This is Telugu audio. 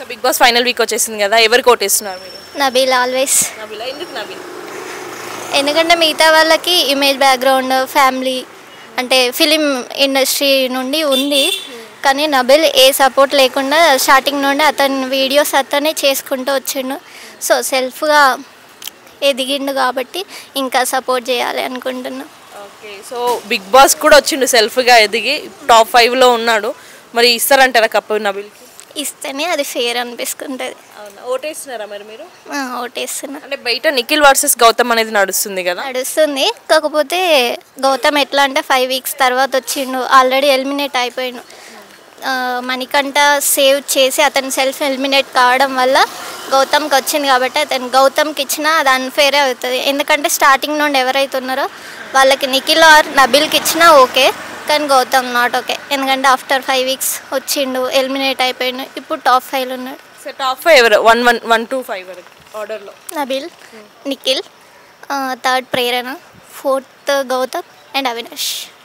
so Bigg Boss final week వచ్చేసింది కదా ఎవరికి ఓటేస్తున్నారు మీరు నబీల్ ఆల్వేస్ నబిలా ఎందుకు నబిల్ ఎందుకంటే మిగతా వాళ్ళకి ఇమేజ్ బ్యాక్గ్రౌండ్ ఫ్యామిలీ అంటే ఫిలిం ఇండస్ట్రీ నుండి ఉంది కానీ నబిల్ ఏ సపోర్ట్ లేకుండా స్టార్టింగ్ నుండి అతని వీడియోస్ అతనే చేసుకుంటూ వచ్చిండు సో సెల్ఫ్గా ఎదిగిండు కాబట్టి ఇంకా సపోర్ట్ చేయాలి అనుకుంటున్నా ఓకే సో బిగ్ బాస్ కూడా వచ్చిండు సెల్ఫ్గా ఎదిగి టాప్ ఫైవ్లో ఉన్నాడు మరి ఇస్తారంటారా కప్పు నబిల్కి ఇస్తేనే అది ఫేర్ అనిపిస్తుంటుంది అవునా ఓటేస్తున్నారా మరి మీరు ఆ, ఓటేస్తున్నా అంటే బయట నిఖిల్ వర్సెస్ గౌతమ్ అనేది నడుస్తుంది కదా నడుస్తుంది కాకపోతే గౌతమ్ ఎట్లా అంటే ఫైవ్ వీక్స్ తర్వాత వచ్చిండు ఆల్రెడీ ఎలిమినేట్ అయిపోయిండు ఆ, మణికంఠ సేవ్ చేసి అతను సెల్ఫ్ ఎలిమినేట్ కావడం వల్ల గౌతమ్కి వచ్చింది కాబట్టి అతను గౌతమ్కి ఇచ్చినా అది అన్ఫేరే అవుతుంది ఎందుకంటే స్టార్టింగ్ నుండి ఎవరైతే ఉన్నారో వాళ్ళకి నిఖిల్ ఆర్ నబిల్కి ఇచ్చినా ఓకే కానీ గౌతమ్ నాట్ ఓకే ఎందుకంటే ఆఫ్టర్ ఫైవ్ వీక్స్ వచ్చిండు ఎలిమినేట్ అయిపోయిండు ఇప్పుడు టాప్ ఫైవ్లో ఉన్నాడు సో టాప్ ఫైవ్ ఎవరు one one one two five వరకు ఆర్డర్లో Nabil Nikhil third Prerana fourth Gautam and Avinash